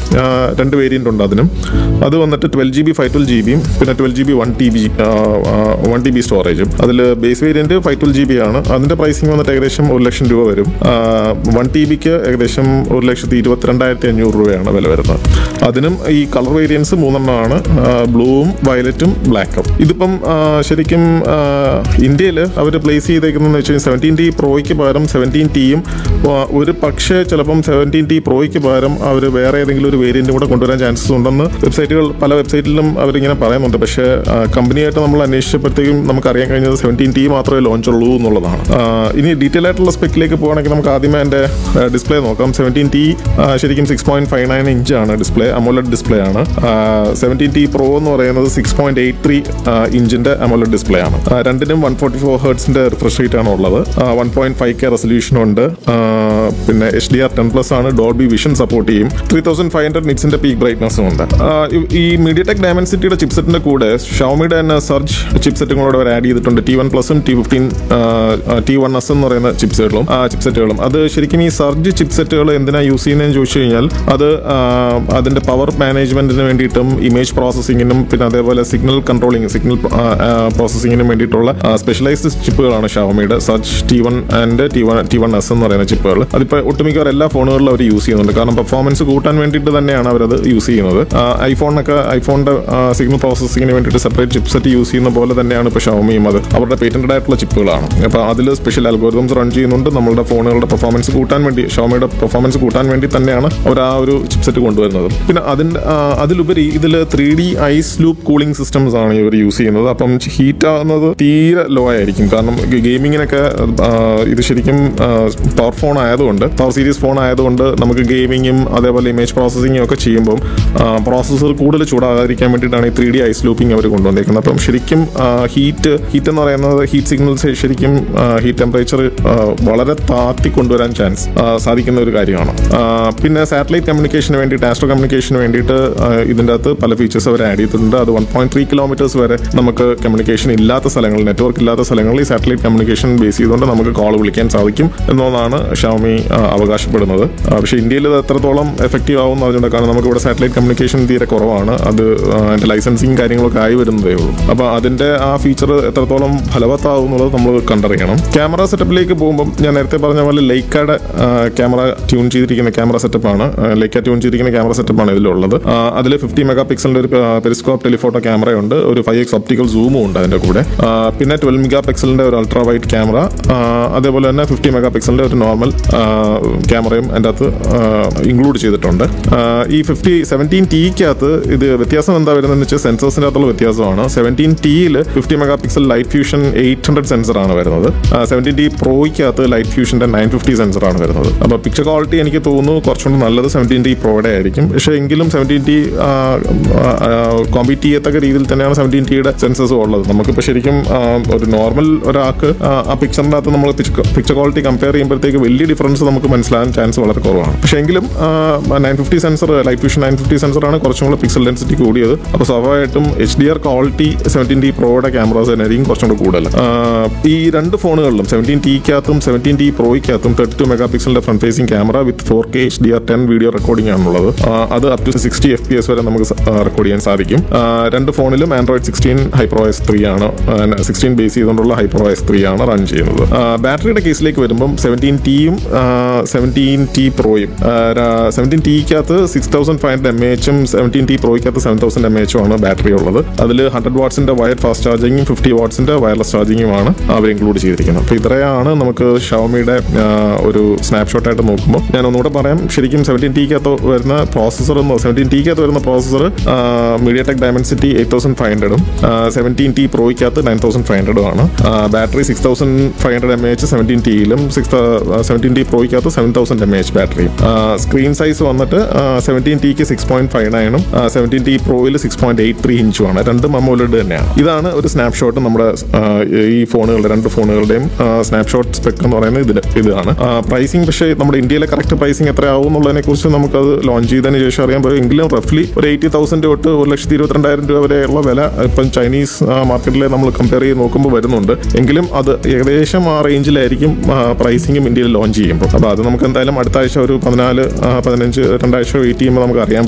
ആ, രണ്ട് വേരിയൻ്റ് ഉണ്ട് അതിനും അത് വന്നിട്ട് twelve G B five twelve G ബിയും പിന്നെ twelve G B one T B one T B സ്റ്റോറേജും അതിൽ base variant five twelve G B ആണ് അതിൻ്റെ പ്രൈസിങ് വന്നിട്ട് ഏകദേശം ഒരു ലക്ഷം രൂപ വരും വൺ ടി ബിക്ക് ഏകദേശം ഒരു ലക്ഷത്തി ഇരുപത്തിരണ്ടായിരത്തി അഞ്ഞൂറ് രൂപയാണ് വില വരുന്നത് അതിനും ഈ കളർ വേരിയൻസ് മൂന്നെണ്ണമാണ് ബ്ലൂവും വയലറ്റും ബ്ലാക്കും ഇതിപ്പം ആ, ശരിക്കും ഇന്ത്യയിൽ അവർ പ്ലേസ് ചെയ്തേക്കുന്നതെന്ന് വെച്ച് കഴിഞ്ഞാൽ സെവൻറ്റീൻ ടി പ്രോയ്ക്ക് പകരം സെവൻറ്റീൻ ടിയും ഒരു പക്ഷേ ചിലപ്പം സെവൻറ്റീൻ ടി പ്രോയ്ക്ക് പകരം അവർ വേറെ ഏതെങ്കിലും ഒരു വേരിയൻറ്റും കൂടെ കൊണ്ടുവരാൻ ചാൻസസ് ഉണ്ടെന്ന് വെബ്സൈറ്റുകൾ പല വെബ്സൈറ്റിലും അവരിങ്ങനെ പറയുന്നുണ്ട് പക്ഷേ ആ, കമ്പനിയായിട്ട് നമ്മൾ അന്വേഷിച്ചപ്പോഴത്തേക്കും നമുക്ക് അറിയാൻ കഴിഞ്ഞത് സെവൻറ്റീൻ ടി മാത്രമേ ലോഞ്ച് ഉള്ളൂ എന്നുള്ളതാണ് ആ, ഇനി ഡീറ്റെയിൽ ആയിട്ടുള്ള സ്പെക്കിലേക്ക് പോകുകയാണെങ്കിൽ നമുക്ക് ആദ്യമേ അതിൻ്റെ ഡിസ്പ്ലേ നോക്കാം സെവൻറ്റീൻ ടി ശരിക്കും സിക്സ് പോയിന്റ് ഫൈവ് നയൻ ഇഞ്ചാണ് ഡിസ്പ്ലേ അമോലഡ് ഡിസ്പ്ലേ ആണ് സെവൻറ്റീൻ ടി പ്രോ എന്ന് പറയുന്നത് സിക്സ് പോയിന്റ് എയ്റ്റ് ത്രീ ഇഞ്ചിന്റെ അമോലഡ് ഡിസ്പ്ലേ ആണ് ആ, രണ്ടിനും വൺ ഫോർട്ടി ഫോർ ഹേർട്സിന്റെ റിഫ്രഷ് റേറ്റ് ആണ് ഉള്ളത് one point five K resolution ഉണ്ട് ആ, പിന്നെ H D R ten plus ആണ് ഡോൾബി വിഷൻ സപ്പോർട്ട് ചെയ്യും ത്രീ തൗസൻഡ് ഫൈവ് ഹൺഡ്രഡ് നിറ്റ്സിന്റെ പീക്ക് ബ്രൈറ്റ്നസ്സും ഉണ്ട് ആ, ഈ- ഈ മീഡിയ ടെക് ഡയമൻസിറ്റിയുടെ ചിപ്സെറ്റിന്റെ കൂടെ ഷോമിയുടെ തന്നെ സർജ് ചിപ്സെറ്റും കൂടെ അവർ ആഡ് ചെയ്തിട്ടുണ്ട് ടി വൺ പ്ലസും T fifteen T one S എന്ന് പറയുന്ന ചിപ്സെറ്റുകളും ചിപ്സെറ്റുകളും അത് ശരിക്കും ഈ സർജ് ചിപ്സെറ്റുകൾ എന്തിനാ യൂസ് ചെയ്യുന്നതെന്ന് ചോദിച്ചു കഴിഞ്ഞാൽ അത് ആ, അതിന്റെ പവർ മാനേജ്മെന്റിന് വേണ്ടിയിട്ടും ഇമേജ് പ്രോസസ്സിങ്ങിനും പിന്നെ അതേപോലെ സിഗ്നൽ കൺട്രോളിങ് സിഗ്നൽ പ്രോസസ്സിങ്ങിനും വേണ്ടിയിട്ടുള്ള സ്പെഷ്യലൈസ്ഡ് ചിപ്പുകളാണ് ഷവമിയുടെ surge T one and T one T one S എന്ന് പറയുന്ന ചിപ്പുകൾ അതിപ്പോൾ ഒട്ടുമിക്കവാറും എല്ലാ ഫോണുകളിലും അവർ യൂസ് ചെയ്യുന്നുണ്ട് കാരണം പെർഫോമൻസ് കൂട്ടാൻ വേണ്ടിയിട്ട് തന്നെയാണ് അവരത് യൂസ് ചെയ്യുന്നത് ഐഫോണൊക്കെ ഐഫോണിന്റെ സിഗ്നൽ പ്രോസസ്സിങ്ങിന് വേണ്ടിയിട്ട് സെപ്പറേറ്റ് ചിപ്സെറ്റ് യൂസ് ചെയ്യുന്ന പോലെ തന്നെയാണ് ഇപ്പോൾ ഷവമിയും അത് അവരുടെ പേറ്റന്റഡ് ആയിട്ടുള്ള ചിപ്പുകളാണ് അപ്പോൾ അതിൽ സ്പെഷ്യൽ അൽഗോരിതംസ് റൺ ചെയ്യുന്നുണ്ട് നമ്മളുടെ ഫോണുകളുടെ പെർഫോമൻസ് കൂട്ടാൻ വേണ്ടി ഷവമിയുടെ പെർഫോമൻസ് കൂട്ടാൻ വേണ്ടി തന്നെയാണ് അവർ ആ ഒരു ചിപ്സെറ്റ് കൊണ്ടുവരുന്നത് പിന്നെ അതിന്റെ ആ, അതിലുപരി ഇതിൽ three D ice loop cooling systems ആണ് ഇവർ യൂസ് ചെയ്യുന്നത് അപ്പം ഹീറ്റ് ആവുന്നത് തീരെ ലോ ആയിരിക്കും കാരണം ഗെയിമിങ്ങിനൊക്കെ ഇത് ശരിക്കും പവർ ഫോൺ ആയതുകൊണ്ട് പവർ സീരീസ് ഫോൺ ആയതുകൊണ്ട് നമുക്ക് ഗെയിമിങ്ങും അതേപോലെ ഇമേജ് പ്രോസസ്സിങ്ങും ഒക്കെ ചെയ്യുമ്പം പ്രോസസ്സർ കൂടുതൽ ചൂടാകാതിരിക്കാൻ വേണ്ടിയിട്ടാണ് ഈ ത്രീ ഡി ഐസ് ലൂപ്പിംഗ് അവർ കൊണ്ടുവന്നിരിക്കുന്നത് അപ്പം ശരിക്കും ഹീറ്റ് ഹീറ്റ് എന്ന് പറയുന്നത് ഹീറ്റ് സിഗ്നൽസ് ശരിക്കും ഹീറ്റ് ടെമ്പറേച്ചർ വളരെ താത്തി കൊണ്ടുവരാൻ ചാൻസ് സാധിക്കുന്ന ഒരു കാര്യമാണ് ആ, പിന്നെ സാറ്റലൈറ്റ് കമ്മ്യൂണിക്കേഷന് വേണ്ടിയിട്ട് ആസ്ട്രോ കമ്മ്യൂണിക്കേഷന് വേണ്ടിയിട്ട് ആ, ഇതിൻ്റെ അകത്ത് പല ഫീച്ചേഴ്സ് അവർ ആഡ് ചെയ്തിട്ടുണ്ട് അത് വൺ പോയിന്റ് ത്രീ കിലോമീറ്റേഴ്സ് വരെ നമുക്ക് കമ്മ്യൂണിക്കേഷൻ ഇല്ലാത്ത സ്ഥലങ്ങളിൽ നെറ്റ്വർക്ക് ഇല്ലാത്ത സ്ഥലങ്ങളിൽ ഈ സാറ്റലൈറ്റ് കമ്മ്യൂണിക്കേഷൻ ബേസ് ചെയ്തുകൊണ്ട് നമുക്ക് കോൾ വിളിക്കാൻ സാധിക്കും എന്നതാണ് ഷവമി അവകാശപ്പെടുന്നത് ആ, പക്ഷേ ഇന്ത്യയിൽ ഇത് എത്രത്തോളം എഫക്റ്റീവ് ആവും അതിനുള്ള കാരണം നമുക്ക് ഇവിടെ സാറ്റലൈറ്റ് കമ്മ്യൂണിക്കേഷൻ തീരെ കുറവാണ് അത് ആ, അതിന്റെ ലൈസൻസിങ് കാര്യങ്ങളൊക്കെ ആയി വരുന്നതേ ഉള്ളൂ അപ്പോൾ അതിന്റെ ആ ഫീച്ചർ എത്രത്തോളം ഫലവത്താവും എന്നുള്ളത് നമ്മൾ കണ്ടറിയണം ക്യാമറ സെറ്റപ്പിലേക്ക് പോകുമ്പോൾ ഞാൻ നേരത്തെ പറഞ്ഞ പോലെ ലൈക്കയുടെ ക്യാമറ ട്യൂൺ ചെയ്തിരിക്കുന്ന ക്യാമറ സെറ്റപ്പാണ് ലൈക്ക ട്യൂൺ ചെയ്തിരിക്കുന്ന ക്യാമറ സെറ്റപ്പാണ് ഇതിലുള്ളത് അതിൽ ഫിഫ്റ്റി മെഗാ പിക്സലിന്റെ ഒരു പെരിസ്കോപ്പ് ടെലിഫോട്ടോ ക്യാമറയുണ്ട് ഒരു ഫൈവ് എക്സ് ഒപ്റ്റിക്കൽ സൂമും ഉണ്ട് അതിന്റെ കൂടെ ആ, പിന്നെ ട്വൽവ് മെഗാ പിക്സലിന്റെ ഒരു അൾട്രാ വൈറ്റ് ക്യാമറ അതേപോലെ തന്നെ ഫിഫ്റ്റി മെഗാ പിക്സലിന്റെ ഒരു നോർമൽ ക്യാമറയും അതിൻ്റെ അകത്ത് ഇൻക്ലൂഡ് ചെയ്തിട്ടുണ്ട് ആ, ഈ ഫിഫ്റ്റി സെവൻറ്റീൻ ടിക്കകത്ത് ഇത് വ്യത്യാസം എന്താ വരുന്നതെന്ന് വെച്ചാൽ സെൻസേഴ്സിൻ്റെ അകത്തുള്ള വ്യത്യാസമാണ് സെവൻറ്റീൻ ടിയിൽ fifty megapixel light fusion eight hundred സെൻസറാണ് വരുന്നത് സെവൻറ്റീൻ ടി പ്രോയ്ക്കകത്ത് ലൈറ്റ് ഫ്യൂഷൻ്റെ നയൻ ഫിഫ്റ്റി സെൻസറാണ് വരുന്നത് അപ്പോൾ പിക്ചർ ക്വാളിറ്റി എനിക്ക് തോന്നുന്നു കുറച്ചുകൂടി നല്ലത് സെവൻറ്റീൻ ടി പ്രോയുടെ ആയിരിക്കും പക്ഷേ എങ്കിലും സെവൻറ്റീൻ ടി കോമ്പീറ്റ് ചെയ്യത്തക്ക രീതിയിൽ തന്നെയാണ് സെവൻറ്റീൻ ടിയുടെ സെൻസേഴ്സ് ഉള്ളത് നമുക്കിപ്പോൾ ശരിക്കും ആ, ഒരു നോർമൽ ഒരാൾക്ക് ആ, ആ പിക്ചറിൻ്റെ അകത്ത് നമ്മൾ പിക്ചർ ക്വാളിറ്റി കമ്പയർ ചെയ്യുമ്പോഴത്തേക്ക് വലിയ ഡിഫറൻസ് നമുക്ക് മനസ്സിലാകാൻ ചാൻസ് വളരെ കുറവാണ് പക്ഷേ എങ്കിലും nine fifty sensor light vision nine fifty സെൻസറാണ് കുറച്ചും കൂടെ പിക്സൽ ഡെൻസിറ്റി കൂടിയത് അപ്പോൾ സ്വാഭാവികമായിട്ടും H D R quality seventeen T പ്രോയുടെ ക്യാമറാസ് തന്നെയായിരിക്കും കുറച്ചും കൂടെ കൂടുതൽ ആ, ഈ രണ്ട് ഫോണുകളിലും സെവൻറ്റീൻ ടിക്കകത്തും സെവൻറ്റീൻ ടി പ്രോയ്ക്കകത്തും തേർട്ടി ടു മെഗാ പിക്സലിന്റെ front facing camera with four K H D R ten video recording ആണുള്ളത് ആ, അത് up to sixty F P S വരെ നമുക്ക് റെക്കോർഡ് ചെയ്യാൻ സാധിക്കും ആ, രണ്ട് ഫോണിലും Android sixteen HyperOS three ആണ് സിക്സ്റ്റീൻ ബേസ് ചെയ്തുകൊണ്ടുള്ള ഹൈപ്രോ എസ് ത്രീ ആണ് റൺ ചെയ്യുന്നത് ആ, ബാറ്ററിയുടെ കേസിലേക്ക് വരുമ്പം സെവൻറ്റീൻ ടിയും സെവൻറ്റീൻ ടി പ്രോയും സെവൻറ്റീൻ ടിക്കകത്ത് six thousand five hundred M എച്ചും സെവൻറ്റീൻ ടി പ്രോയ്ക്കകത്ത് സെവൻ തൗസൻഡ് എം എച്ചും ആണ് ബാറ്ററി ഉള്ളത് അതിൽ ഹൺഡ്രഡ് വാട്ട്സിന്റെ വയർഡ് ഫാസ്റ്റ് ചാർജിങ്ങും ഫിഫ്റ്റി വാട്ട്സിന്റെ വയർലെസ് ചാർജിങ്ങുമാണ് അവർ ഇൻക്ലൂഡ് ചെയ്തിരിക്കുന്നത് അപ്പോൾ ഇത്രയാണ് നമുക്ക് ഷവമിയുടെ ഒരു സ്നാപ്ഷോട്ട് ആയിട്ട് നോക്കുമ്പോൾ ഞാൻ ഒന്നുകൂടെ പറയാം ശരിക്കും സെവൻറ്റീൻ ടിക്കകത്ത് വരുന്ന പ്രോസസ്സർ എന്ന് സെവൻറ്റീൻ ടിക്കകത്ത് വരുന്ന processor MediaTek Dimensity eight thousand five ഹൺഡ്രഡും സെവൻറ്റീൻ ടി പ്രോയ്ക്കകത്ത് നയൻ തൗസൻഡ് ഫൈവ് ഹൺഡ്രഡും ആണ് battery six thousand five hundred M H seventeen ടിയിലും സിക്സ് സെവൻറ്റീൻ ടി പ്രോയ്ക്കകത്ത് സെവൻ തൗസൻഡ് എം എച്ച് ബാറ്ററിയും സ്ക്രീൻ സൈസ് വന്നിട്ട് സെവൻറ്റീൻ ടിക്ക് സിക്സ് പോയിന്റ് ഫൈവ് നയനും സെവൻറ്റീൻ ടി പ്രോയിൽ സിക്സ് പോയിന്റ് എയ്റ്റ് ത്രീ ഇഞ്ചുമാണ് രണ്ടും അമോലഡ് തന്നെയാണ് ഇതാണ് ഒരു സ്നാപ്ഷോട്ട് നമ്മുടെ ആ, ഈ ഫോണുകളുടെ രണ്ട് ഫോണുകളുടെയും സ്നാപ്ഷോട്ട് സ്പെക്ക് എന്ന് പറയുന്നത് ഇതിന് ഇതാണ് പ്രൈസിങ് പക്ഷേ നമ്മുടെ ഇന്ത്യയിലെ കറക്റ്റ് പ്രൈസിങ് എത്രയാവും എന്നുള്ളതിനെ കുറിച്ച് നമുക്കത് ലോഞ്ച് ചെയ്തതിന് ശേഷം അറിയാൻ പറ്റും എങ്കിലും റഫ്ലി ഒരു എയ്റ്റി തൗസൻഡ് തൊട്ട് ഒരു ലക്ഷത്തി ഇരുപത്തിരണ്ടായിരം രൂപ വരെയുള്ള വില ഇപ്പം ചൈനീസ് മാർക്കറ്റിലെ നമ്മൾ കമ്പയർ ചെയ്ത് നോക്കുമ്പോൾ വരുന്നുണ്ട് എങ്കിലും അത് ഏകദേശം ആ റേഞ്ചിലായിരിക്കും പ്രൈസിങ്ങും ഇന്ത്യയിൽ ലോഞ്ച് ചെയ്യുമ്പോൾ അപ്പോൾ അത് നമുക്ക് എന്തായാലും അടുത്ത ആഴ്ച ഒരു പതിനാല് ആ, പതിനഞ്ച് രണ്ടാഴ്ച വെയിറ്റ് ചെയ്യുമ്പോൾ നമുക്ക് അറിയാൻ